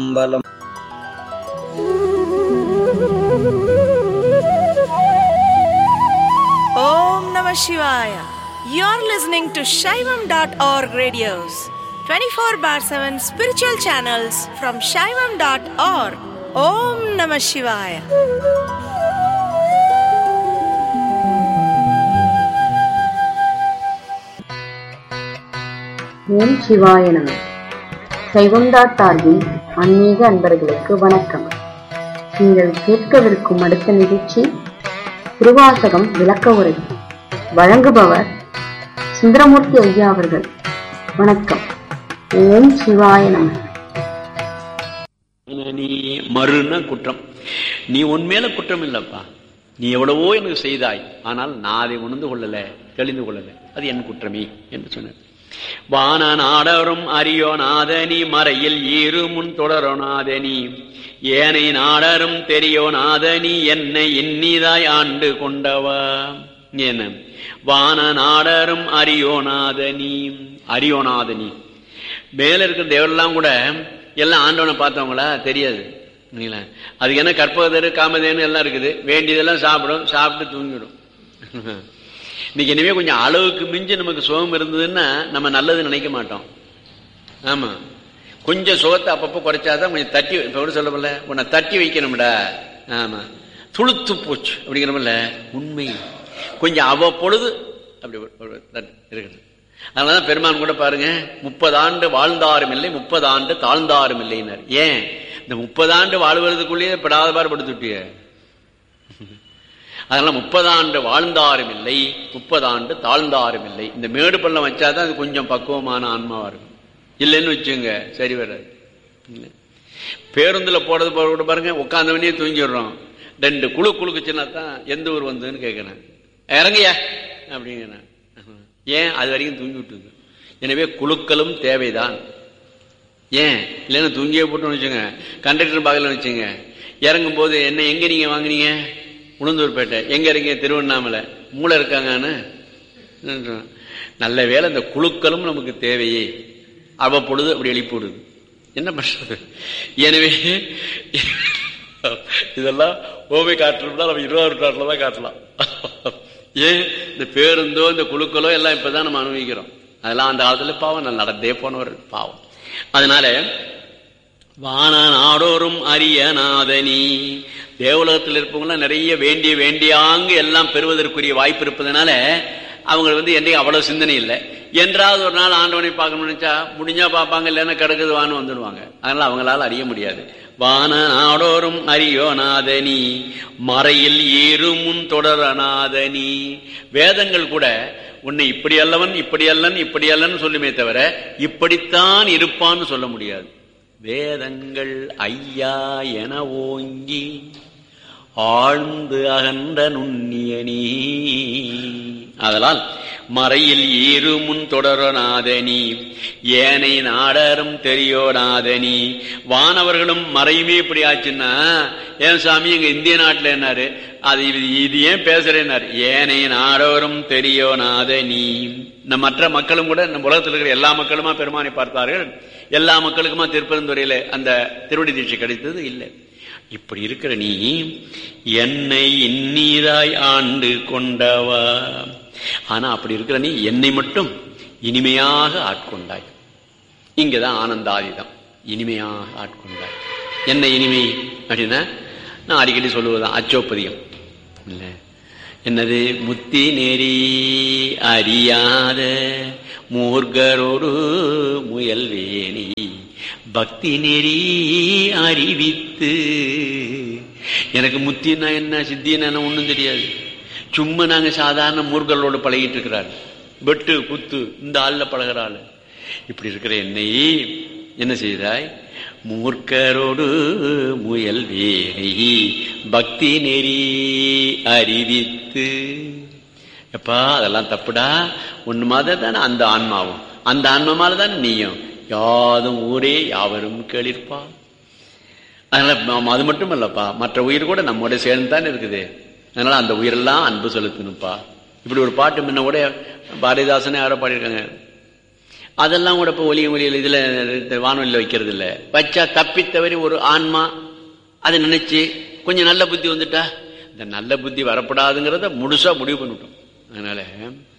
Ambalam Om Namah Shivaya. You're listening to Shaivam.org radios, 24 bar 7 spiritual channels from Shaivam.org. Om Namah Shivaya. ஓம் சிவாய நம சைவம்டா சார்பில் ஆன்மீக அன்பர்களுக்கு வணக்கம் நீங்கள் கேட்கவிருக்கும் அடுத்த நிகழ்ச்சி திருவாசகம் விளக்க உரை வழங்குபவர் சுந்தரமூர்த்தி ஐயா அவர்கள் வணக்கம் ஓம் சிவாய நம நீ மறுனா குற்றம் நீ உன் மேல குற்றம் இல்லப்பா நீ எவ்வளவோ எனக்கு செய்தாய் ஆனால் நான் அதை உணர்ந்து கொள்ளல தெளிந்து கொள்ளல அது என் குற்றமே என்று சொன்னார் வான நாடரும் அறியோ நாதனி மறையில் ஈரு முன் தொடரோ நாதனி ஏனை நாடரும் தெரியோ நாதனி என்னை இன்னிதாய் ஆண்டு கொண்டவா என்ன வான நாடரும் அறியோநாதனி அறியோநாதனி மேல இருக்கிற தேவரெல்லாம் கூட எல்லாம் ஆண்டவனை பார்த்தவங்களா தெரியாது இல்லைங்களா? அதுக்கு என்ன கற்பகதரு காமதேனு எல்லாம் இருக்குது வேண்டியதெல்லாம் சாப்பிடும் சாப்பிட்டு தூங்கிடும் இன்னைக்கு இனிமே கொஞ்சம் அளவுக்கு மிஞ்சி நமக்கு சுகம் இருந்ததுன்னா நம்ம நல்லது நினைக்க மாட்டோம் ஆமா கொஞ்சம் சுகத்தை அப்பப்போ குறைச்சாதான் கொஞ்சம் தட்டி இப்ப கூட சொல்லப்படல உன்னை தட்டி வைக்கணும்டா ஆமா துளுத்து போச்சு அப்படிங்கிறமில்ல உண்மை கொஞ்சம் அவ்வப்பொழுது அப்படி ஒரு- ஒரு தட்டு இருக்குது அதனாலதான் பெருமான் கூட பாருங்க முப்பது ஆண்டு வாழ்ந்தாரும் இல்லை முப்பது ஆண்டு தாழ்ந்தாரும் இல்லைன்னார் ஏன் இந்த முப்பது ஆண்டு வாழ்வதற்குள்ளேயே படாத பாடுபடுத்துட்டிய அதனால முப்பது ஆண்டு வாழ்ந்தாரும் இல்லை முப்பது ஆண்டு தாழ்ந்தாரும் இல்லை இந்த மேடு பள்ளம் வச்சாதான் அது கொஞ்சம் பக்குவமான ஆன்மாவா இருக்கும் இல்லைன்னு வச்சுங்க சரி வராது இல்ல. பேருந்துல போறது போற கூட பாருங்க உட்காந்தவனே தூங்கிடுறோம் ரெண்டு குழு குழுக்குச்சுன்னா தான் எந்த ஊர் வந்ததுன்னு கேட்கிறேன் இறங்கய்யா அப்படிங்கிறேன் ஏன் அது வரைக்கும் தூங்கி விட்டுங்க எனவே குழுக்களும் தேவைதான் ஏன் இல்லைன்னா தூங்கியே போட்டோம்னு வச்சுங்க கண்டக்டர் பகல வச்சுங்க இறங்கும் போது என்ன எங்க நீங்க வாங்குனீங்க உளுந்தூர்பேட்டை எங்க இருக்கீங்க திருவண்ணாமலை மூளை இருக்காங்கன்னு சொல்றேன். நல்ல வேளை இந்த குழுக்களும் நமக்கு தேவையே அவ்வப்பொழுது அப்படி எழுப்பி விடுது என்ன பண்றது எனவே இதெல்லாம் ஓமை காட்டணும்னா நம்ம இருபது நூற்றாண்டுல தான் காட்டலாம் ஏன் இந்த பேருந்தோ இந்த குழுக்களோ எல்லாம் இப்பதான் நம்ம அனுபவிக்கிறோம் அதெல்லாம் அந்த காலத்துல பாவம் நான் நடந்தே போனவர் பாவம் அதனால வான நாடோறும் அரிய நாதனி தேவலோகத்தில் இருப்பவங்களாம் நிறைய வேண்டிய வேண்டியாங்கு எல்லாம் பெறுவதற்குரிய வாய்ப்பு இருப்பதனால அவங்க வந்து என்னைக்கு அவ்வளவு சிந்தனை இல்லை என்றாவது ஒரு நாள் ஆண்டவனை பார்க்கணும்னு நினைச்சா முடிஞ்சா பார்ப்பாங்க இல்லைன்னா கிடக்குது வான்னு வந்துடுவாங்க அதனால அவங்களால அறிய முடியாது வான நாடோறும் அரியோ நாதனி மறையில் ஏறும் முன் தொடரநாதனி வேதங்கள் கூட உன்னை இப்படி அல்லவன் இப்படி அல்லன் இப்படி அல்லன்னு சொல்லுமே தவிர இப்படித்தான் இருப்பான்னு சொல்ல முடியாது வேதங்கள் ஐயா என ஓங்கி ஆழ்ந்து அகன்ற நுண்ணியனி அதனால் மறையில் ஈரு முன் தொடரநாதனி ஏனை நாடரும் தெரியோநாதனி வானவர்களும் மறையுமே இப்படி ஆச்சுன்னா ஏன் சாமி எங்க இந்திய நாட்டுல என்னாரு அது இது இது ஏன் பேசுறேன்னாரு ஏனை நாடோறும் தெரியோநாதனி நம்ம மற்ற மக்களும் கூட நம்ம உலகத்தில் இருக்கிற எல்லா மக்களுமா பெருமானை பார்த்தார்கள் எல்லா மக்களுக்குமா திருப்பெருந்துறையில அந்த திருவடி தீட்சை கிடைத்தது இல்லை இப்படி இருக்கிற நீ என்னை இன்னீராய் ஆண்டு கொண்டவா ஆனா அப்படி இருக்கிற நீ என்னை மட்டும் இனிமையாக ஆட்கொண்டாய் இங்கதான் ஆனந்தாதிதம் இனிமையாக ஆட்கொண்டாய் என்ன இனிமை அப்படின்னா நான் அடிக்கடி சொல்லுவதுதான் அச்சோப்பதியம் இல்ல என்னது முத்தி நெறி அறியாத மூர்கரோடு முயல்வேணி பக்தி நெறி அறிவித்து எனக்கு முத்தின்னா என்ன சித்தின்னா என்ன ஒண்ணும் தெரியாது சும்மா நாங்க சாதாரண மூர்களோடு பழகிட்டு இருக்கிறார் வெட்டு குத்து இந்த ஆள்ல பழகிற ஆளு இப்படி இருக்கிற என்னை என்ன செய்தாய் மூர்க்கரோடு முயல் வேணி பக்தி நெறி அறிவித்து எப்பா அதெல்லாம் தப்புடா ஒண்ணு மாதிரி தானே அந்த ஆன்மாவும் அந்த ஆன்மா மாதிரி தானே நீயும் யாதும் ஊரே யாவரும் கேளிர்ப்பா அதனால ம- அது மட்டும் இல்லப்பா மற்ற உயிர் கூட நம்மோட சேர்ந்து தானே இருக்குது அதனால அந்த உயிரெல்லாம் அன்பு செலுத்தணும்ப்பா இப்படி ஒரு பாட்டு முன்ன கூட பாரதிதாசனே யாரோ பாடியிருக்காங்க அதெல்லாம் கூட இப்போ ஒலி ஒலியில் இதில் வானொலியில் வைக்கிறது இல்லை வச்சா தப்பி தவறி ஒரு ஆன்மா அதை நினைச்சு கொஞ்சம் நல்ல புத்தி வந்துட்டா இந்த நல்ல புத்தி வரப்படாதுங்கிறத முழுசா முடிவு பண்ணிட்டோம் அதனால